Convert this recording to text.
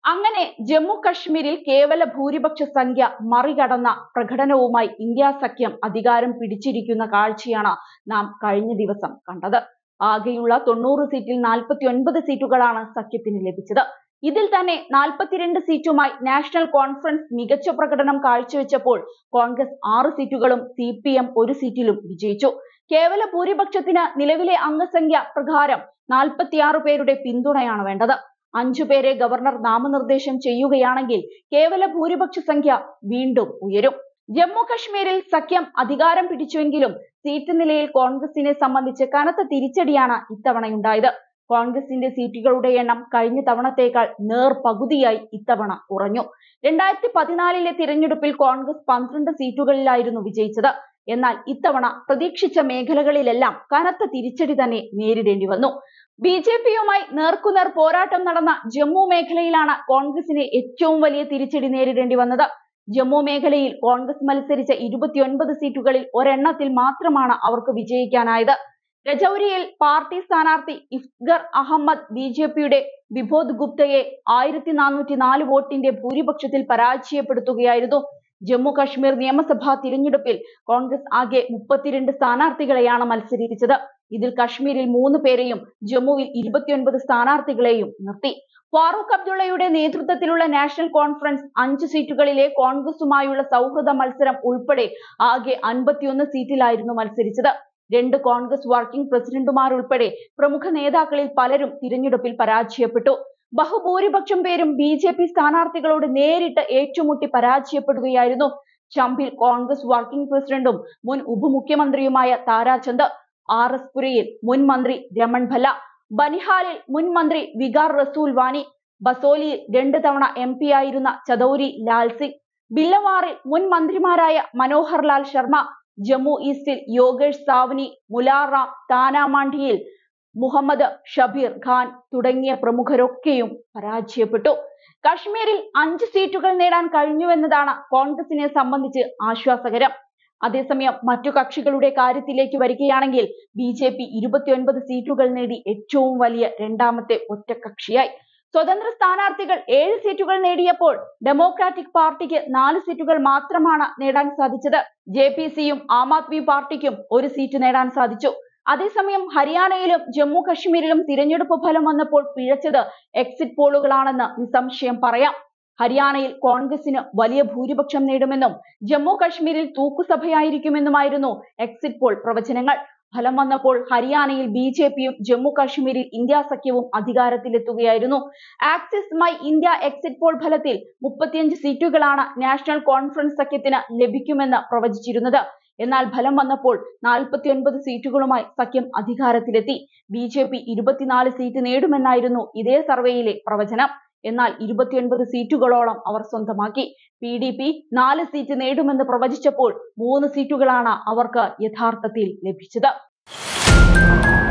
അങ്ങനെ ജമ്മു കശ്മീരിൽ കേവല ഭൂരിപക്ഷ സംഖ്യ മറികടന്ന പ്രകടനവുമായി ഇന്ത്യ സഖ്യം അധികാരം പിടിച്ചിരിക്കുന്ന കാഴ്ചയാണ് നാം കഴിഞ്ഞ ദിവസം കണ്ടത് ആകെയുള്ള തൊണ്ണൂറ് സീറ്റിൽ നാൽപ്പത്തി ഒൻപത് സീറ്റുകളാണ് സഖ്യത്തിന് ലഭിച്ചത് ഇതിൽ തന്നെ നാൽപ്പത്തിരണ്ട് സീറ്റുമായി നാഷണൽ കോൺഫറൻസ് മികച്ച പ്രകടനം കാഴ്ചവെച്ചപ്പോൾ കോൺഗ്രസ് ആറ് സീറ്റുകളും സി പി എം ഒരു സീറ്റിലും വിജയിച്ചു കേവല ഭൂരിപക്ഷത്തിന് നിലവിലെ അംഗസംഖ്യ പ്രകാരം നാൽപ്പത്തിയാറ് പേരുടെ പിന്തുണയാണ് വേണ്ടത് അഞ്ചു പേരെ ഗവർണർ നാമനിർദ്ദേശം ചെയ്യുകയാണെങ്കിൽ കേവല ഭൂരിപക്ഷ സംഖ്യ വീണ്ടും ഉയരും ജമ്മു കശ്മീരിൽ സഖ്യം അധികാരം പിടിച്ചുവെങ്കിലും സീറ്റ് നിലയിൽ കോൺഗ്രസിനെ സംബന്ധിച്ച് കനത്ത തിരിച്ചടിയാണ് ഇത്തവണയുണ്ടായത് കോൺഗ്രസിന്റെ സീറ്റുകളുടെ എണ്ണം കഴിഞ്ഞ തവണത്തേക്കാൾ നേർ പകുതിയായി ഇത്തവണ കുറഞ്ഞു രണ്ടായിരത്തി പതിനാലിലെ തിരഞ്ഞെടുപ്പിൽ കോൺഗ്രസ് പന്ത്രണ്ട് സീറ്റുകളിലായിരുന്നു വിജയിച്ചത് എന്നാൽ ഇത്തവണ പ്രതീക്ഷിച്ച മേഖലകളിലെല്ലാം കനത്ത തിരിച്ചടി തന്നെ നേരിടേണ്ടി വന്നു ബി ജെ പിയുമായി നേർക്കുനേർ പോരാട്ടം നടന്ന ജമ്മു മേഖലയിലാണ് കോൺഗ്രസിന് ഏറ്റവും വലിയ തിരിച്ചടി നേരിടേണ്ടി വന്നത് ജമ്മു മേഖലയിൽ കോൺഗ്രസ് മത്സരിച്ച ഇരുപത്തിയൊൻപത് സീറ്റുകളിൽ ഒരെണ്ണത്തിൽ മാത്രമാണ് അവർക്ക് വിജയിക്കാനായത് രജൌരിയിൽ പാർട്ടി സ്ഥാനാർത്ഥി ഇഫ്ഗർ അഹമ്മദ് ബി ജെ പിയുടെ വിബോധ് ഗുപ്തയെ ആയിരത്തി നാനൂറ്റി നാല് വോട്ടിന്റെ ഭൂരിപക്ഷത്തിൽ പരാജയപ്പെടുത്തുകയായിരുന്നു ജമ്മു കശ്മീർ നിയമസഭാ തിരഞ്ഞെടുപ്പിൽ കോൺഗ്രസ് ആകെ മുപ്പത്തിരണ്ട് സ്ഥാനാർത്ഥികളെയാണ് മത്സരിപ്പിച്ചത് ഇതിൽ കശ്മീരിൽ മൂന്ന് പേരെയും ജമ്മുവിൽ ഇരുപത്തിയൊൻപത് സ്ഥാനാർത്ഥികളെയും നിർത്തി ഫാറൂഖ് അബ്ദുള്ളയുടെ നേതൃത്വത്തിലുള്ള നാഷണൽ കോൺഫറൻസ് അഞ്ച് സീറ്റുകളിലെ കോൺഗ്രസുമായുള്ള സൗഹൃദ മത്സരം ഉൾപ്പെടെ ആകെ അൻപത്തിയൊന്ന് സീറ്റിലായിരുന്നു മത്സരിച്ചത് രണ്ട് കോൺഗ്രസ് വർക്കിംഗ് പ്രസിഡന്റുമാരുൾപ്പെടെ പ്രമുഖ നേതാക്കളിൽ പലരും തിരഞ്ഞെടുപ്പിൽ പരാജയപ്പെട്ടു ബഹുഭൂരിപക്ഷം പേരും ബി ജെ പി സ്ഥാനാർത്ഥികളോട് നേരിട്ട് ഏറ്റുമുട്ടി പരാജയപ്പെടുകയായിരുന്നു ചമ്പിൽ കോൺഗ്രസ് വർക്കിംഗ് പ്രസിഡന്റും മുൻ ഉപമുഖ്യമന്ത്രിയുമായ താരാചന്ദ് ആർ എസ് പുരയിൽ മുൻ മന്ത്രി രമൺ ഭല്ല ബനിഹാലിൽ മുൻ മന്ത്രി വികാർ റസൂൽ വാനി ബസോലിയിൽ രണ്ട് തവണ എം പി ആയിരുന്ന ചദൌരി ലാൽ സിംഗ് ബില്ലവാറിൽ മുൻ മന്ത്രിമാരായ മനോഹർ ലാൽ ശർമ്മ ജമ്മു ഈസ്റ്റിൽ യോഗേഷ് സാവ്നി മുലാറാം താനാമാണ്ടിയിൽ മുഹമ്മദ് ഷബീർ ഖാൻ തുടങ്ങിയ പ്രമുഖരൊക്കെയും പരാജയപ്പെട്ടു കശ്മീരിൽ അഞ്ച് സീറ്റുകൾ നേടാൻ കഴിഞ്ഞുവെന്നതാണ് കോൺഗ്രസിനെ സംബന്ധിച്ച് ആശ്വാസകരം അതേസമയം മറ്റു കക്ഷികളുടെ കാര്യത്തിലേക്ക് വരികയാണെങ്കിൽ ബി ജെ പി ഇരുപത്തിയൊൻപത് സീറ്റുകൾ നേടി ഏറ്റവും വലിയ രണ്ടാമത്തെ ഒറ്റക്കക്ഷിയായി സ്വതന്ത്ര സ്ഥാനാർത്ഥികൾ ഏഴ് സീറ്റുകൾ നേടിയപ്പോൾ ഡെമോക്രാറ്റിക് പാർട്ടിക്ക് നാല് സീറ്റുകൾ മാത്രമാണ് നേടാൻ സാധിച്ചത് ജെ പി സിയും ആം ആദ്മി പാർട്ടിക്കും ഒരു സീറ്റ് നേടാൻ സാധിച്ചു അതേസമയം ഹരിയാനയിലും ജമ്മു കശ്മീരിലും തിരഞ്ഞെടുപ്പ് ഫലം വന്നപ്പോൾ പിഴച്ചത് എക്സിറ്റ് പോളുകളാണെന്ന് നിസ്സംശയം പറയാം ഹരിയാനയിൽ കോൺഗ്രസിന് വലിയ ഭൂരിപക്ഷം നേടുമെന്നും ജമ്മു കശ്മീരിൽ തൂക്കുസഭയായിരിക്കുമെന്നുമായിരുന്നു എക്സിറ്റ് പോൾ പ്രവചനങ്ങൾ ഫലം വന്നപ്പോൾ ഹരിയാനയിൽ ബി ജെ പിയും ജമ്മു കാശ്മീരിൽ ഇന്ത്യ സഖ്യവും അധികാരത്തിലെത്തുകയായിരുന്നു Axis My India exit poll ഫലത്തിൽ മുപ്പത്തിയഞ്ച് സീറ്റുകളാണ് നാഷണൽ കോൺഫറൻസ് സഖ്യത്തിന് ലഭിക്കുമെന്ന് പ്രവചിച്ചിരുന്നത് എന്നാൽ ഫലം വന്നപ്പോൾ നാൽപ്പത്തിയൊൻപത് സീറ്റുകളുമായി സഖ്യം അധികാരത്തിലെത്തി ബി ജെ പി ഇരുപത്തിനാല് സീറ്റ് നേടുമെന്നായിരുന്നു ഇതേ സർവേയിലെ പ്രവചനം എന്നാൽ ഇരുപത്തിയൊൻപത് സീറ്റുകളോളം അവർ സ്വന്തമാക്കി പി ഡി പി നാല് സീറ്റ് നേടുമെന്ന് പ്രവചിച്ചപ്പോൾ മൂന്ന് സീറ്റുകളാണ് അവർക്ക് യഥാർത്ഥത്തിൽ ലഭിച്ചത്